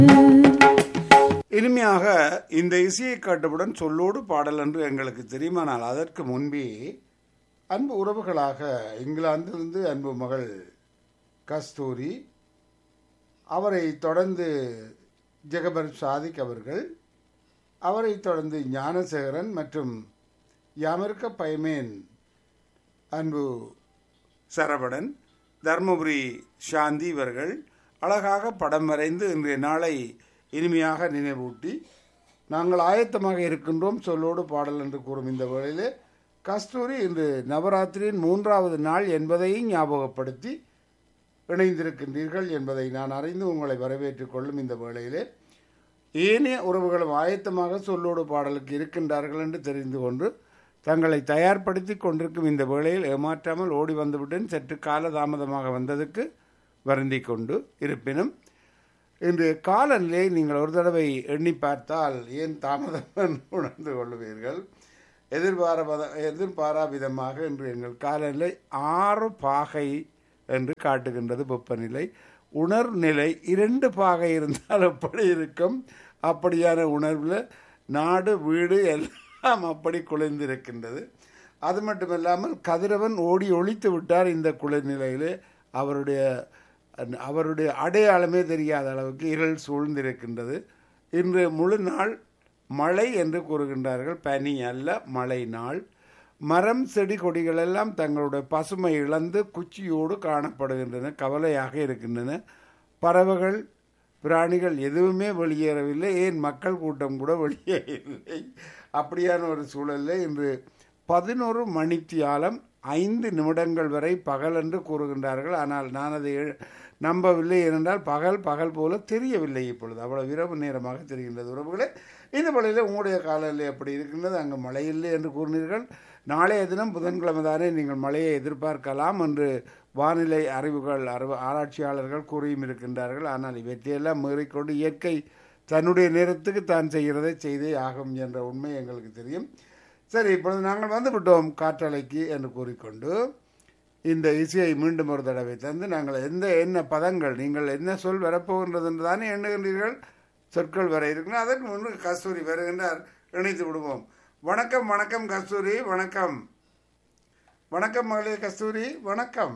இனிமையாக இந்த இசையை காட்டவுடன் சொல்லோடு பாடல் என்று எங்களுக்கு தெரியுமானால் அதற்கு முன்பே அன்பு உறவுகளாக இங்கிலாந்திலிருந்து அன்பு மகள் கஸ்தூரி அவரை தொடர்ந்து ஜெகபர் சாதிக் அவர்கள் அவரை தொடர்ந்து ஞானசேகரன் மற்றும் யாமிருக்க பயமேன் அன்பு சரவணன் தர்மபுரி சாந்தி இவர்கள் அழகாக படம் வரைந்து இன்றைய நாளை இனிமையாக நினைவூட்டி நாங்கள் ஆயத்தமாக இருக்கின்றோம் சொல்லோடு பாடல் என்று கூறும் இந்த வேளையிலே கஸ்தூரி இன்று நவராத்திரியின் மூன்றாவது நாள் என்பதையும் ஞாபகப்படுத்தி இணைந்திருக்கின்றீர்கள் என்பதை நான் அறிந்து உங்களை வரவேற்றுக் கொள்ளும் இந்த வேளையிலே ஏனைய உறவுகளும் ஆயத்தமாக சொல்லோடு பாடலுக்கு இருக்கின்றார்கள் என்று தெரிந்து கொண்டு தங்களை தயார்படுத்தி கொண்டிருக்கும் இந்த வேளையில் ஏமாற்றாமல் ஓடி வந்துவிட்டேன் சற்று கால தாமதமாக வந்ததுக்கு வருந்திக் கொண்டு இருப்பினும் இன்று காலநிலையை நீங்கள் ஒரு தடவை எண்ணி பார்த்தால் ஏன் தாமதம் என்று உணர்ந்து கொள்ளுவீர்கள் எதிர்பாராத எதிர்பாரா விதமாக இன்று எங்கள் காலநிலை ஆறு பாகை என்று காட்டுகின்றது வெப்பநிலை உணர்நிலை இரண்டு பாகை இருந்தால் எப்படி இருக்கும் அப்படியான உணர்வில் நாடு வீடு எல்லாம் அப்படி குளிர்ந்திருக்கின்றது அது மட்டுமல்லாமல் கதிரவன் ஓடி ஒழித்து விட்டார் இந்த குளிர்நிலையிலே அவருடைய அவருடைய அடையாளமே தெரியாத அளவுக்கு இருள் சூழ்ந்திருக்கின்றது இன்று முழு நாள் மழை என்று கூறுகின்றார்கள் பனி அல்ல மழை நாள் மரம் செடி கொடிகள் எல்லாம் தங்களுடைய பசுமை இழந்து குச்சியோடு காணப்படுகின்றன கவலையாக இருக்கின்றன பறவைகள் பிராணிகள் எதுவுமே வெளியேறவில்லை ஏன் மக்கள் கூட்டம் கூட வெளியே இல்லை அப்படியான ஒரு சூழலில் இன்று பதினோரு மணித்தியாலம் ஐந்து நிமிடங்கள் வரை பகல் என்று கூறுகின்றார்கள் ஆனால் நான் அதை நம்பவில்லை ஏனென்றால் பகல் பகல் போல தெரியவில்லை இப்பொழுது அவ்வளவு இரவு நேரமாக தெரிகின்றது உறவுகளே இந்த வழியில் உங்களுடைய காலநிலை எப்படி இருக்கின்றது அங்கு மழை இல்லை என்று கூறினீர்கள் நாளைய தினம் புதன்கிழமை தானே நீங்கள் மழையை எதிர்பார்க்கலாம் என்று வானிலை அறிவுகள் அறிவு ஆராய்ச்சியாளர்கள் கூறியும் இருக்கின்றார்கள் ஆனால் இவற்றையெல்லாம் மீறிக்கொண்டு இயற்கை தன்னுடைய நேரத்துக்கு தான் செய்கிறதை செய்தே ஆகும் என்ற உண்மை எங்களுக்கு தெரியும் சரி இப்பொழுது நாங்கள் வந்து விட்டோம் காற்றலைக்கு என்று கூறிக்கொண்டு இந்த இசையை மீண்டும் ஒரு தடவை தந்து நாங்கள் எந்த என்ன பதங்கள் நீங்கள் என்ன சொல் வரப்போகின்றது என்று தானே எண்ணுகின்றீர்கள் சொற்கள் வர இருக்கணும் அதற்கு முன்பு கஸ்தூரி வருகின்றார் இணைத்து விடுவோம் வணக்கம் வணக்கம் கஸ்தூரி வணக்கம் வணக்கம் மகளே கஸ்தூரி வணக்கம்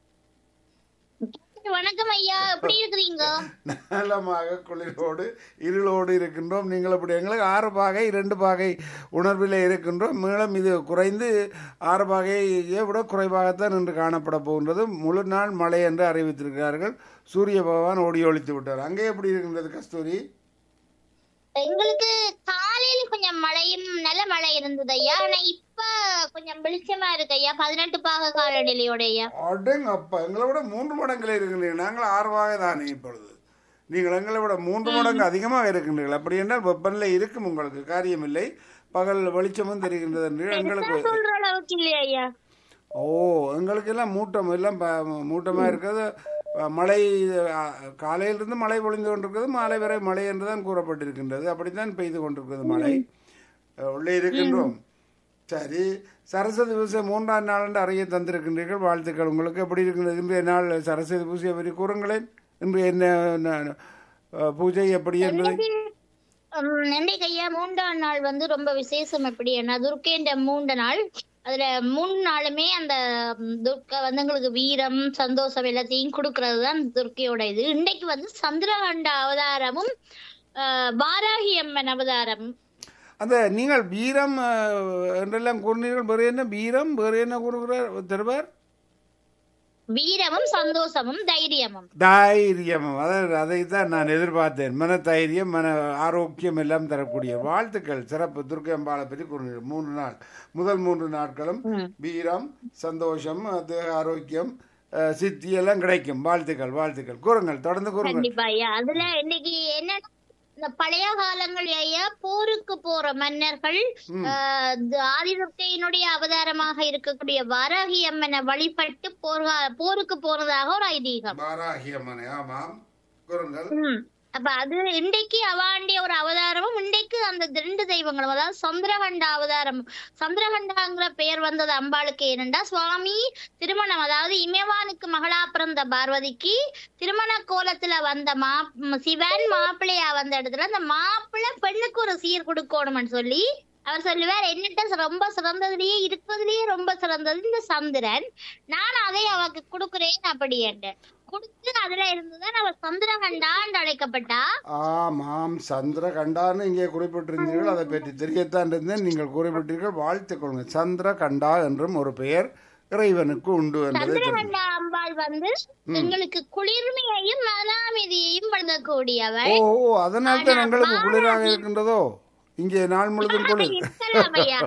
வணக்கம் ஐயா எப்படி இருக்கிறீங்க நலமாக குளிரோடு இருளோடு இருக்கின்றோம் நீங்கள் அப்படி எங்களுக்கு ஆறு பாகை இரண்டு பாகை உணர்வில் இருக்கின்றோம் மேலும் இது குறைந்து ஆறு பாகையை விட குறைவாகத்தான் இன்று காணப்பட போகின்றது முழு நாள் மழை என்று அறிவித்திருக்கிறார்கள் சூரிய பகவான் ஓடி ஒழித்து விட்டார் அங்கே எப்படி இருக்கின்றது கஸ்தூரி எங்களுக்கு காலையில கொஞ்சம் மழையும் நல்ல மழை இருந்தது ஐயா ஆனா இப்ப கொஞ்சம் வெளிச்சமா இருக்கு ஐயா பதினெட்டு பாக காலநிலையோட ஐயா அடங்க அப்பா எங்களை விட மூன்று மடங்கில் இருக்கின்றீர்கள் நாங்கள் ஆறு பாகை தானே இப்பொழுது நீங்கள் எங்களை விட மூன்று மடங்கு அதிகமாக இருக்கின்றீர்கள் அப்படி என்றால் வெப்பநிலை இருக்கும் உங்களுக்கு காரியமில்லை பகல் வெளிச்சமும் தெரிகின்றது என்று எங்களுக்கு சொல்ற அளவுக்கு இல்லையா ஐயா ஓ எங்களுக்கு எல்லாம் மூட்டம் எல்லாம் ப- மூட்டமா இருக்கிறது அஹ், மழை அஹ், காலையிலிருந்து மழை பொழிந்து கொண்டிருக்கிறது மாலை வரை மழை என்று தான் கூறப்பட்டிருக்கின்றது அப்படித்தான் பெய்து கொண்டிருக்கிறது மழை அஹ், உள்ளே இருக்கின்றோம் சரி சரஸ்வதி பூஜை மூன்றாம் நாள் என்று அறிய தந்திருக்கின்றீர்கள் வாழ்த்துக்கள் உங்களுக்கு எப்படி இருக்கின்றது இன்றைய நாள் சரஸ்வதி பூஜையை பற்றி கூறுங்களேன் இன்று என்ன ந- அஹ், பூஜை எப்படி என்பதை உம், நன்றிக்கு ஐயா மூன்றாம் நாள் வந்து ரொம்ப விசேஷம் எப்படி என்ன துர்க்கேன்ற மூன்று நாள் அதுல மூணு நாளுமே அந்த உம், துர்க்கை வந்து எங்களுக்கு வீரம் சந்தோஷம் எல்லாத்தையும் கொடுக்கறது தான் துர்க்கையோட இது இன்னைக்கு வந்து சந்திரகண்ட அவதாரமும் ஆஹ், வாராகி அம்மன் அவதாரம் அந்த நீங்கள் வீரம் அஹ், என்றெல்லாம் கூறினீர்கள் வேறு என்ன வீரம் வேறு என்ன கூறுகிறார் திருவர் வீரமும் சந்தோஷமும் தைரியமும் தைரியம் அதாவது அதை தான் நான் எதிர்பார்த்தேன் மன தைரியம் மன ஆரோக்கியம் எல்லாம் தரக்கூடிய வாழ்த்துக்கள் சிறப்பு துர்க்கை அம்பாளை பற்றி கூறினீர்கள் மூன்று நாள் முதல் மூன்று நாட்களும் வீரம் சந்தோஷம் தேக ஆரோக்கியம் அஹ், சித்தி எல்லாம் கிடைக்கும் வாழ்த்துக்கள் வாழ்த்துக்கள் கூறுங்கள் தொடர்ந்து கூறுங்கள் கண்டிப்பா ஐயா அதுல இன்னைக்கு என்ன இந்த பழைய காலங்கள் ஐயா போருக்கு போற மன்னர்கள் ஆஹ், த- ஆதிதுர்க்கையினுடைய அவதாரமாக இருக்கக்கூடிய வாராகி அம்மனை வழிபட்டு போர்கா போருக்கு போறதாக ஒரு ஐதீகம் பாராகி அம்மனை ஆமாம் கூறுங்கள் ம். அப்ப அது இன்றைக்கு அவாண்டிய ஒரு அவதாரமும் இன்றைக்கு அந்த ரெண்டு தெய்வங்களும் அதாவது சந்திரகண்ட அவதாரம் சந்திரகண்டாங்கிற பெயர் வந்தது அம்பாளுக்கு ஏனென்றா சுவாமி திருமணம் அதாவது இமயவானுக்கு மகளா பிறந்த பார்வதிக்கு திருமண கோலத்துல வந்த மா ம், சிவன் மாப்பிள்ளையா வந்த இடத்துல அந்த மாப்பிள்ளை பெண்ணுக்கு ஒரு சீர் கொடுக்கணும்னு சொல்லி அவர் சொல்லுவார் என்னட்ட ரொம்ப சிறந்ததுலயே இருப்பதுலயே ரொம்ப சிறந்தது இந்த சந்திரன் நான் அதை அவக்கு கொடுக்கிறேன் அப்படி என்றேன் கொடுத்து அதுல இருந்துதான் அவர் சந்திரகண்டா என்று அழைக்கப்பட்டா ஆமாம் சந்திர கண்டான்னு இங்கே குறிப்பிட்டிருந்தீர்கள் அதை பற்றி தெரியத்தான் இருந்தேன் நீங்கள் குறிப்பிட்டீர்கள் வாழ்த்துக் கொள்ளுங்க சந்திர கண்டா என்றும் ஒரு பெயர் இறைவனுக்கு உண்டு என்பதை தெரியும் சந்திரகண்டா அம்பாள் வந்து எங்களுக்கு குளிர்மையையும் மனாமிதியையும் வழங்கக்கூடியவள் ஓ ஓ, அதனால் தான் எங்களுக்கு குளிராக இருக்கின்றதோ இங்கே நாள் முழுதும் குளிர் இருக்கலாம் ஐயா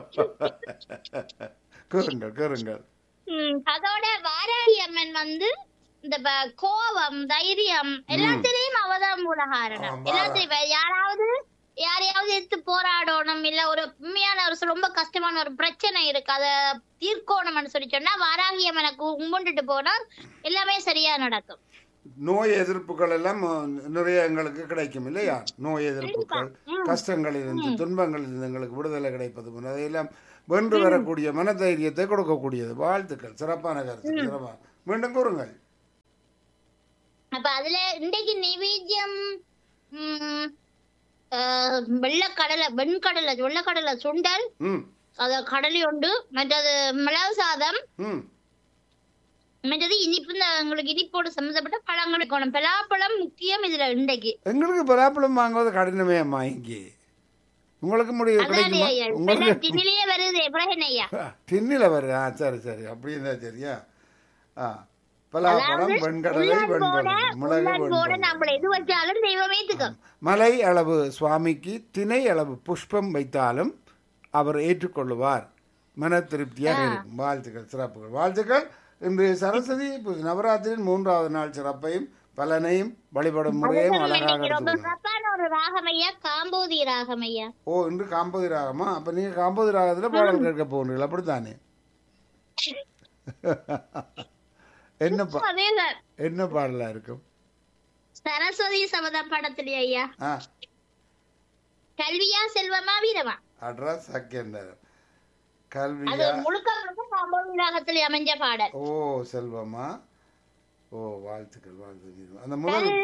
கேளுங்கள் கேளுங்கள் உம் அதோட வாராகி அம்மன் வந்து இந்த ப- கோபம் தைரியம் எல்லாத்திலையும் அவதான் மூலகாரணம் ஆமா. எல்லாத்திலையும் இப்ப யாராவது யாரையாவது எடுத்து போராடணும் இல்ல ஒரு உண்மையான ஒரு சு- ரொம்ப கஷ்டமான ஒரு பிரச்சனை இருக்கு அத தீர்க்கணும்னு சொல்லி சொன்னா வாராகி அம்மனை கு- கும்பிட்டுட்டு போனா எல்லாமே சரியா நடக்கும் நோய் எதிர்ப்புகள் எல்லாம் அஹ், நிறைய எங்களுக்கு கிடைக்கும் இல்லையா நோய் எதிர்ப்புகள் கஷ்டங்களில் இருந்து துன்பங்களில் இருந்து எங்களுக்கு விடுதலை கிடைப்பது போல அதையெல்லாம் வென்று வரக்கூடிய மனதைரியத்தை கொடுக்கக்கூடியது வாழ்த்துக்கள் சிறப்பான கருத்து சிறப்பான மீண்டும் கூறுங்கள் அப்ப அதுல இன்றைக்கு நைவேத்தியம் உம் ஆஹ் வெள்ளக்கடலை வெண்கடலை வெள்ளக்கடலை சுண்டல் ம் அத கடலை உண்டு மற்றது மிளகு சாதம் ம் மற்றது இனிப்பு இந்த உங்களுக்கு இனிப்போடு சம்மந்தப்பட்ட பழங்கள் இருக்கணும் பலாப்பழம் முக்கியம் இதுல இன்றைக்கு எங்களுக்கு பலாப்பழம் வாங்குவது கடினமே அம்மா இங்கே உங்களுக்கு முடியும் அதானே கிடைக்குமா ஐயா உங்களுக்கு எல்லாம் திண்ணிலேயே வருது பிரகன் ஐயா டின்னில் வருது ஆ சரி சரி அப்படி இருந்தா சரியா ஆ பலாப்பழம் வெண்கடலை வெண்பழம் மிளகு உள்ளன்போட வெண்பழம் நம்மள எது வச்சாலும் தெய்வமே ஏத்துக்கும் மலை அளவு சுவாமிக்கு திணை அளவு புஷ்பம் வைத்தாலும் அவர் ஏற்றுக்கொள்ளுவார் மன திருப்தியாக இருக்கும் வாழ்த்துக்கள் சிறப்புகள் வாழ்த்துக்கள் இன்று சரஸ்வதி பு- நவராத்திரியின் மூன்றாவது நாள் சிறப்பையும் பலனையும் வழிபடும் முறையும் அழகாக இன்னைக்கு ரொம்ப எடுத்துக்கொள்ளும் சிறப்பான ஒரு ராகம் ஐயா காம்போதி ராகம் ஐயா ஓ இன்று காம்போதி ராகமா அப்ப நீங்க காம்போதி ராகத்துல பாடல் கேட்க போகிறீர்கள் அப்படித்தானே என்ன பா அதேதான் என்ன பாடலா இருக்கும் சரஸ்வதி சபத படத்துல ஐயா ஆ கல்வியா செல்வமா வீரமா அட்ரஸ் சக்கேண்டர் அது கல்வியா முழுக்க முழுக்க காம்போதி ராகத்துல அமைஞ்ச பாடல் ஓ செல்வமா ஓ வாழ்த்துக்கள் வாழ்த்துக்கள் அந்த முதல்